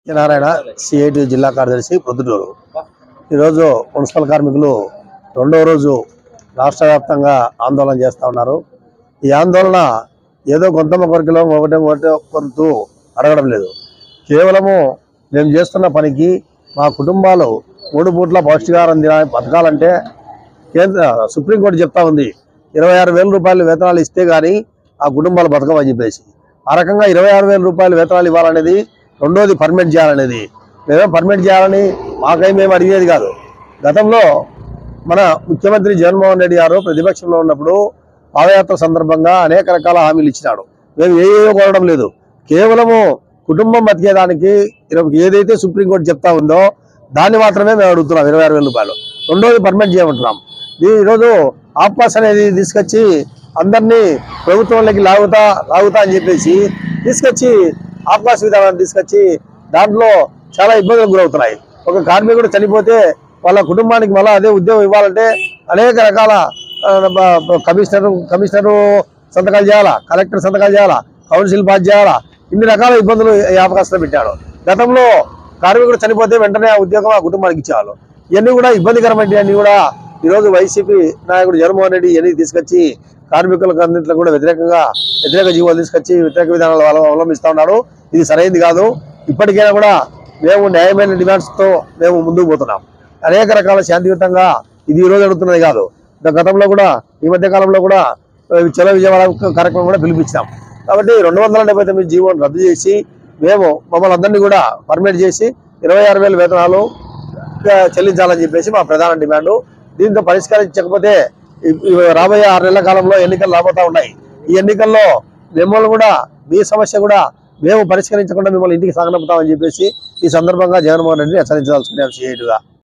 Satyanarayana CIT జిల్లా కార్యదర్శి ప్రొద్దుటూరు ఈరోజు మున్సిపల్ కార్మికులు రెండవ రోజు రాష్ట్ర వ్యాప్తంగా ఆందోళన చేస్తూ ఉన్నారు ఈ ఆందోళన ఏదో కొంత కొరకిలో ఒకటే ఒకటే కొరుతూ అడగడం లేదు కేవలము మేము చేస్తున్న పనికి మా కుటుంబాలు మూడు పూట్ల పౌష్టికాహారం తిన బతకాలంటే కేంద్ర సుప్రీంకోర్టు చెప్తా ఉంది ఇరవై ఆరు వేల రూపాయలు వేతనాలు ఇస్తే కానీ ఆ కుటుంబాలు బతకమని చెప్పేసి ఆ రకంగా ఇరవై ఆరు వేల రూపాయలు వేతనాలు ఇవ్వాలనేది రెండోది పర్మనెంట్ చేయాలనేది మేమే పర్మనెంట్ చేయాలని మాకై మేము అడిగేది కాదు గతంలో మన ముఖ్యమంత్రి జగన్మోహన్ రెడ్డి గారు ప్రతిపక్షంలో ఉన్నప్పుడు పాదయాత్ర సందర్భంగా అనేక రకాల హామీలు ఇచ్చినాడు మేము ఏ ఏ కోరడం లేదు కేవలము కుటుంబం బతికేదానికి ఇరవై- ఏదైతే సుప్రీంకోర్టు చెప్తా ఉందో దాన్ని మాత్రమే మేము అడుగుతున్నాం ఇరవై ఆరు వేల రూపాయలు రెండోది పర్మనెంట్ చేయమంటున్నాం ఈ- ఈరోజు ఆప్పాస్ అనేది తీసుకొచ్చి అందరినీ ప్రభుత్వంలోకి లాగుతా లాగుతా అని చెప్పేసి తీసుకొచ్చి ఆప్పాస్ విధానాన్ని తీసుకొచ్చి దాంట్లో చాలా ఇబ్బందులకు గురవుతున్నాయి ఒక కార్మికుడు చనిపోతే వాళ్ళ కుటుంబానికి మళ్ళీ అదే ఉద్యోగం ఇవ్వాలంటే అనేక రకాల ఆ, బ- బ- కమిషనర్ కమిషనరు సంతకాలు చేయాలా కలెక్టర్ సంతకాలు చేయాలా కౌన్సిల్ పాస్ చేయాలా ఇన్ని రకాల ఇబ్బందులు ఈ అవకాశంలో పెట్టాడు గతంలో కార్మికుడు చనిపోతే వెంటనే ఆ ఉద్యోగం ఆ కుటుంబానికి ఇచ్చేవాళ్ళు ఇవన్నీ కూడా ఇబ్బందికరమైన అన్ని కూడా ఈరోజు వైసీపీ నాయకుడు జగన్మోహన్ రెడ్డి ఇవన్నీ తీసుకొచ్చి కార్మికులకు అన్నింటిలో కూడా వ్యతిరేకంగా వ్యతిరేక జీవోలు తీసుకొచ్చి వ్యతిరేక విధానాలు వాళ్ళు అవలంబిస్తూ ఉన్నాడు ఇది సరైనది కాదు ఇప్పటికైనా కూడా మేము న్యాయమైన డిమాండ్స్తో మేము ముందుకు పోతున్నాం అనేక రకాల శాంతియుతంగా ఇది ఈ రోజు అడుగుతున్నది కాదు గత గతంలో కూడా ఈ మధ్య కాలంలో కూడా ఆ, చలో విజయవాడ కార్యక్రమం కూడా పిలిపించాం కాబట్టి రెండు వందల డెబ్బై తొమ్మిది జీవోని రద్దు చేసి మేము మమ్మల్ని అందరినీ కూడా పర్మిట్ చేసి ఇరవై ఆరు వేల వేతనాలు ఆ, చెల్లించాలని చెప్పేసి మా ప్రధాన డిమాండ్ దీంతో పరిష్కరించకపోతే ఈ- ఈ రాబోయే ఆరు నెలల కాలంలో ఎన్నికలు రాబోతా ఉన్నాయి ఈ ఎన్నికల్లో మిమ్మల్ని కూడా మీ సమస్య కూడా మేము పరిష్కరించకుండా మిమ్మల్ని ఇంటికి సాగనంపుతామని చెప్పేసి ఈ సందర్భంగా జగన్మోహన్ రెడ్డిని హెచ్చరించాల్సిన సిఐటిగా